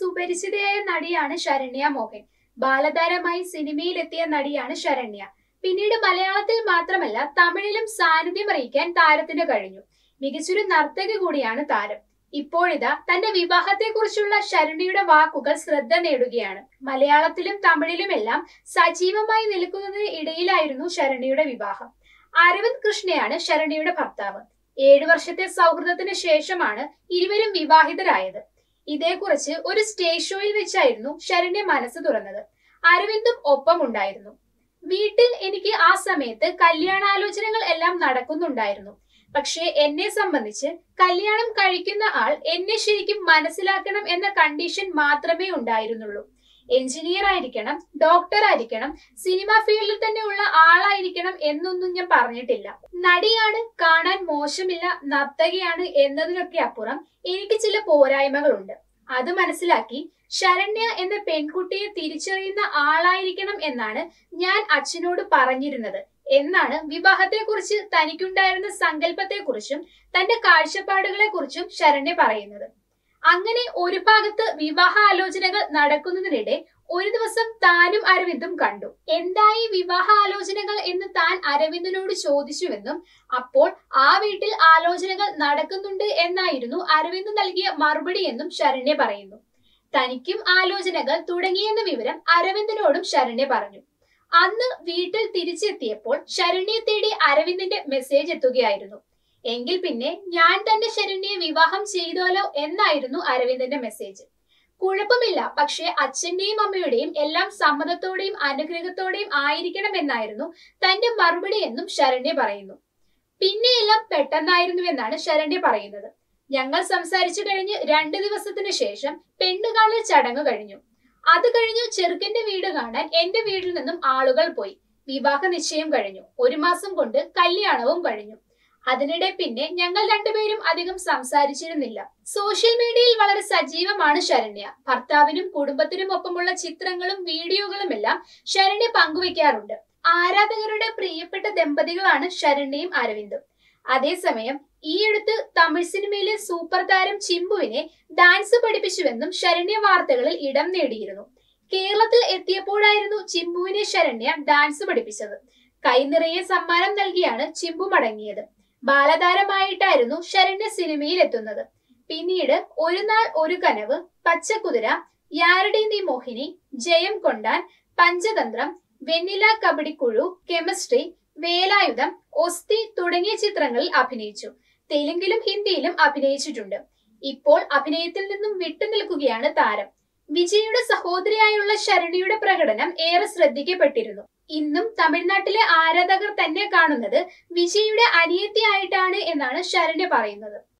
സുപരിചിതയായ നടിയാണ് ശരണ്യ മോഹൻ ബാലതാരമായി സിനിമയിലെത്തിയ നടിയാണ് ശരണ്യ പിന്നീട് മലയാളത്തിൽ മാത്രമല്ല തമിഴിലും സാന്നിധ്യം അറിയിക്കാൻ താരത്തിന് കഴിഞ്ഞു മികച്ചൊരു നർത്തകി കൂടിയാണ് താരം ഇപ്പോഴിതാ തന്റെ വിവാഹത്തെക്കുറിച്ചുള്ള ശരണ്യയുടെ വാക്കുകൾ ശ്രദ്ധ നേടുകയാണ് മലയാളത്തിലും തമിഴിലുമെല്ലാം സജീവമായി നിൽക്കുന്നതിന് ഇടയിലായിരുന്നു ശരണ്യയുടെ വിവാഹം അരവിന്ദ് കൃഷ്ണയാണ് ശരണ്യയുടെ ഭർത്താവ് ഏഴു വർഷത്തെ സൗഹൃദത്തിന് ശേഷമാണ് ഇരുവരും വിവാഹിതരായത് ഇതേക്കുറിച്ച് ഒരു സ്റ്റേജ് ഷോയിൽ വെച്ചായിരുന്നു ശരണ്യ മനസ്സ് തുറന്നത് അരവിന്ദും ഒപ്പം ഉണ്ടായിരുന്നു വീട്ടിൽ എനിക്ക് ആ സമയത്ത് കല്യാണാലോചനകൾ എല്ലാം നടക്കുന്നുണ്ടായിരുന്നു പക്ഷേ എന്നെ സംബന്ധിച്ച് കല്യാണം കഴിക്കുന്ന ആൾ എന്നെ ശരിക്കും മനസ്സിലാക്കണം എന്ന കണ്ടീഷൻ മാത്രമേ ഉണ്ടായിരുന്നുള്ളൂ എഞ്ചിനീയർ ആയിരിക്കണം ഡോക്ടർ ആയിരിക്കണം സിനിമ ഫീൽഡിൽ തന്നെ ഉള്ള ആളായിരിക്കണം എന്നൊന്നും ഞാൻ പറഞ്ഞിട്ടില്ല നടിയാണ് കാണാൻ മോശമില്ല നർത്തകിയാണ് എന്നതിനൊക്കെ അപ്പുറം എനിക്ക് ചില പോരായ്മകളുണ്ട് അത് മനസ്സിലാക്കി ശരണ്യ എന്ന പെൺകുട്ടിയെ തിരിച്ചറിയുന്ന ആളായിരിക്കണം എന്നാണ് ഞാൻ അച്ഛനോട് പറഞ്ഞിരുന്നത് എന്നാണ് വിവാഹത്തെക്കുറിച്ച് തനിക്കുണ്ടായിരുന്ന സങ്കല്പത്തെക്കുറിച്ചും തന്റെ കാഴ്ചപ്പാടുകളെ കുറിച്ചും ശരണ്യ പറയുന്നത് അങ്ങനെ ഒരു ഭാഗത്ത് വിവാഹ ആലോചനകൾ നടക്കുന്നതിനിടെ ഒരു ദിവസം താനും അരവിന്ദും കണ്ടു എന്തായി വിവാഹ ആലോചനകൾ എന്ന് താൻ അരവിന്ദനോട് ചോദിച്ചുവെന്നും അപ്പോൾ ആ വീട്ടിൽ ആലോചനകൾ നടക്കുന്നുണ്ട് എന്നായിരുന്നു അരവിന്ദ് നൽകിയ മറുപടി എന്നും ശരണ്യ പറയുന്നു തനിക്കും ആലോചനകൾ തുടങ്ങിയെന്ന വിവരം അരവിന്ദനോടും ശരണ്യ പറഞ്ഞു അന്ന് വീട്ടിൽ തിരിച്ചെത്തിയപ്പോൾ ശരണ്യെ തേടി അരവിന്ദിന്റെ മെസ്സേജ് എത്തുകയായിരുന്നു എങ്കിൽ പിന്നെ ഞാൻ തന്നെ ശരണ്യെ വിവാഹം ചെയ്തോലോ എന്നായിരുന്നു അരവിന്ദന്റെ മെസ്സേജ് കുഴപ്പമില്ല പക്ഷേ അച്ഛന്റെയും അമ്മയുടെയും എല്ലാം സമ്മതത്തോടെയും അനുഗ്രഹത്തോടെയും ആയിരിക്കണം എന്നായിരുന്നു തന്റെ മറുപടി എന്നും ശരണ്യ പറയുന്നു പിന്നെയെല്ലാം പെട്ടെന്നായിരുന്നുവെന്നാണ് ശരണ്യ പറയുന്നത് ഞങ്ങൾ സംസാരിച്ചു കഴിഞ്ഞ് രണ്ടു ദിവസത്തിന് ശേഷം പെണ്ണുകാണൽ ചടങ്ങ് കഴിഞ്ഞു അത് കഴിഞ്ഞു ചെറുക്കന്റെ വീട് കാണാൻ എന്റെ വീട്ടിൽ നിന്നും ആളുകൾ പോയി വിവാഹ നിശ്ചയം കഴിഞ്ഞു ഒരു മാസം കൊണ്ട് കല്യാണവും കഴിഞ്ഞു അതിനിടെ പിന്നെ ഞങ്ങൾ രണ്ടുപേരും അധികം സംസാരിച്ചിരുന്നില്ല സോഷ്യൽ മീഡിയയിൽ വളരെ സജീവമാണ് ശരണ്യ ഭർത്താവിനും കുടുംബത്തിനും ഒപ്പമുള്ള ചിത്രങ്ങളും വീഡിയോകളും എല്ലാം ശരണ്യ പങ്കുവെക്കാറുണ്ട് ആരാധകരുടെ പ്രിയപ്പെട്ട ദമ്പതികളാണ് ശരണ്യയും അരവിന്ദും അതേസമയം ഈയടുത്ത് തമിഴ് സിനിമയിലെ സൂപ്പർ താരം ചിമ്പുവിനെ ഡാൻസ് പഠിപ്പിച്ചുവെന്നും ശരണ്യ വാർത്തകളിൽ ഇടം നേടിയിരുന്നു കേരളത്തിൽ എത്തിയപ്പോഴായിരുന്നു ചിമ്പുവിനെ ശരണ്യ ഡാൻസ് പഠിപ്പിച്ചത് കൈനിറയെ സമ്മാനം നൽകിയാണ് ചിമ്പു മടങ്ങിയത് ബാലതാരമായിട്ടായിരുന്നു ശരണ്യ സിനിമയിൽ എത്തുന്നത് പിന്നീട് ഒരു നാൾ ഒരു കനവ് പച്ചക്കുതിര യാരടി നീ മോഹിനി ജയം കൊണ്ടാൻ പഞ്ചതന്ത്രം വെണ്ണില കബഡിക്കുഴു കെമിസ്ട്രി വേലായുധം ഒസ്തി തുടങ്ങിയ ചിത്രങ്ങളിൽ അഭിനയിച്ചു തെലുങ്കിലും ഹിന്ദിയിലും അഭിനയിച്ചിട്ടുണ്ട് ഇപ്പോൾ അഭിനയത്തിൽ നിന്നും വിട്ടുനിൽക്കുകയാണ് താരം വിജയുടെ സഹോദരിയായുള്ള ശരണിയുടെ പ്രകടനം ഏറെ ശ്രദ്ധിക്കപ്പെട്ടിരുന്നു ഇന്നും തമിഴ്നാട്ടിലെ ആരാധകർ തന്നെ കാണുന്നത് വിജയുടെ അനിയത്തിയായിട്ടാണ് എന്നാണ് ശരണ്യ പറയുന്നത്